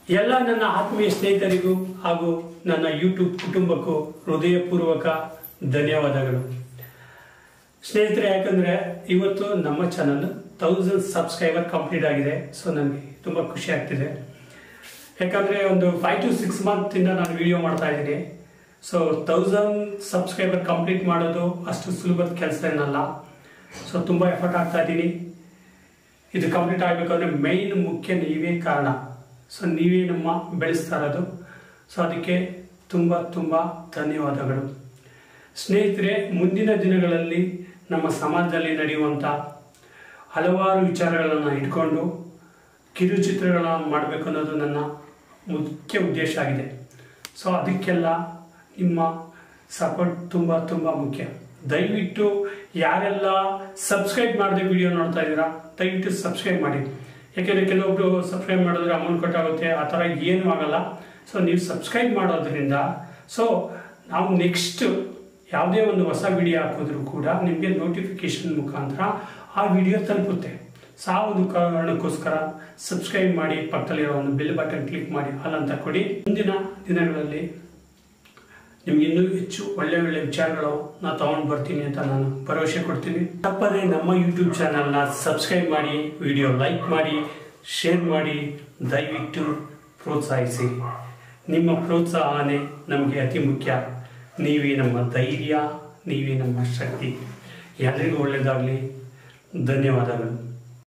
ಎಲ್ಲ ನನ್ನ ಆತ್ಮೀಯ ಸ್ನೇಹಿತರಿಗೂ ಹಾಗೂ ನನ್ನ ಯೂಟ್ಯೂಬ್ ಕುಟುಂಬಕ್ಕೂ ಹೃದಯಪೂರ್ವಕ ಧನ್ಯವಾದಗಳು ಸ್ನೇಹಿತರೆ ಯಾಕಂದ್ರೆ ಇವತ್ತು ನಮ್ಮ ಚಾನಲ್ ತೌಸಂಡ್ ಸಬ್ಸ್ಕ್ರೈಬರ್ ಕಂಪ್ಲೀಟ್ ಆಗಿದೆ ಸೊ ನನಗೆ ತುಂಬ ಖುಷಿ ಆಗ್ತಿದೆ ಯಾಕಂದ್ರೆ ಒಂದು ಫೈವ್ ಟು ಸಿಕ್ಸ್ ಮಂತ್ ಇಂದ ನಾನು ವಿಡಿಯೋ ಮಾಡ್ತಾ ಇದ್ದೀನಿ ಸೊ ತೌಸಂಡ್ ಸಬ್ಸ್ಕ್ರೈಬರ್ ಕಂಪ್ಲೀಟ್ ಮಾಡೋದು ಅಷ್ಟು ಸುಲಭದ ಕೆಲಸ ಏನಲ್ಲ ಸೊ ತುಂಬ ಎಫರ್ಟ್ ಆಗ್ತಾ ಇದ್ದೀನಿ ಇದು ಕಂಪ್ಲೀಟ್ ಆಗಬೇಕಂದ್ರೆ ಮೈನ್ ಮುಖ್ಯ ನೀವೇ ಕಾರಣ ಸೊ ನೀವೇ ನಮ್ಮ ಬೆಳೆಸ್ತಾ ಇರೋದು ಸೊ ಅದಕ್ಕೆ ತುಂಬ ತುಂಬ ಧನ್ಯವಾದಗಳು ಸ್ನೇಹಿತರೆ ಮುಂದಿನ ದಿನಗಳಲ್ಲಿ ನಮ್ಮ ಸಮಾಜದಲ್ಲಿ ನಡೆಯುವಂಥ ಹಲವಾರು ವಿಚಾರಗಳನ್ನು ಇಟ್ಕೊಂಡು ಕಿರುಚಿತ್ರಗಳನ್ನು ಮಾಡಬೇಕು ಅನ್ನೋದು ನನ್ನ ಮುಖ್ಯ ಉದ್ದೇಶ ಆಗಿದೆ ಸೊ ಅದಕ್ಕೆಲ್ಲ ನಿಮ್ಮ ಸಪೋರ್ಟ್ ತುಂಬ ತುಂಬ ಮುಖ್ಯ ದಯವಿಟ್ಟು ಯಾರೆಲ್ಲ ಸಬ್ಸ್ಕ್ರೈಬ್ ಮಾಡದೆ ವಿಡಿಯೋ ನೋಡ್ತಾ ಇದ್ದೀರಾ ದಯವಿಟ್ಟು ಸಬ್ಸ್ಕ್ರೈಬ್ ಮಾಡಿ ಯಾಕೆಂದರೆ ಕೆಲವೊಬ್ರು ಸಬ್ಸ್ಕ್ರೈಬ್ ಮಾಡಿದ್ರೆ ಅಮೌಂಟ್ ಕಟ್ಟಾಗುತ್ತೆ ಆ ಥರ ಏನೂ ಆಗಲ್ಲ ಸೊ ನೀವು ಸಬ್ಸ್ಕ್ರೈಬ್ ಮಾಡೋದ್ರಿಂದ ಸೊ ನಾವು ನೆಕ್ಸ್ಟ್ ಯಾವುದೇ ಒಂದು ಹೊಸ ವಿಡಿಯೋ ಹಾಕಿದ್ರು ಕೂಡ ನಿಮಗೆ ನೋಟಿಫಿಕೇಶನ್ ಮುಖಾಂತರ ಆ ವಿಡಿಯೋ ತಲುಪುತ್ತೆ ಸಾವುದು ಕಾರಣಕ್ಕೋಸ್ಕರ ಸಬ್ಸ್ಕ್ರೈಬ್ ಮಾಡಿ ಪಕ್ಕದಲ್ಲಿರೋ ಒಂದು ಬೆಲ್ ಬಟನ್ ಕ್ಲಿಕ್ ಮಾಡಿ ಅಲ್ಲಂತ ಕೊಡಿ ಮುಂದಿನ ದಿನಗಳಲ್ಲಿ ನಿಮ್ಗೆ ಇನ್ನೂ ಹೆಚ್ಚು ಒಳ್ಳೆ ಒಳ್ಳೆ ವಿಚಾರಗಳು ನಾ ತಗೊಂಡು ಬರ್ತೀನಿ ಅಂತ ನಾನು ಭರವಸೆ ಕೊಡ್ತೀನಿ ತಪ್ಪದೆ ನಮ್ಮ ಯೂಟ್ಯೂಬ್ ಚಾನಲ್ನ ಸಬ್ಸ್ಕ್ರೈಬ್ ಮಾಡಿ ವಿಡಿಯೋ ಲೈಕ್ ಮಾಡಿ ಶೇರ್ ಮಾಡಿ ದಯವಿಟ್ಟು ಪ್ರೋತ್ಸಾಹಿಸಿ ನಿಮ್ಮ ಪ್ರೋತ್ಸಾಹನೇ ನಮಗೆ ಅತಿ ಮುಖ್ಯ ನೀವೇ ನಮ್ಮ ಧೈರ್ಯ ನೀವೇ ನಮ್ಮ ಶಕ್ತಿ ಎಲ್ಲರಿಗೂ ಒಳ್ಳೆಯದಾಗಲಿ ಧನ್ಯವಾದಗಳು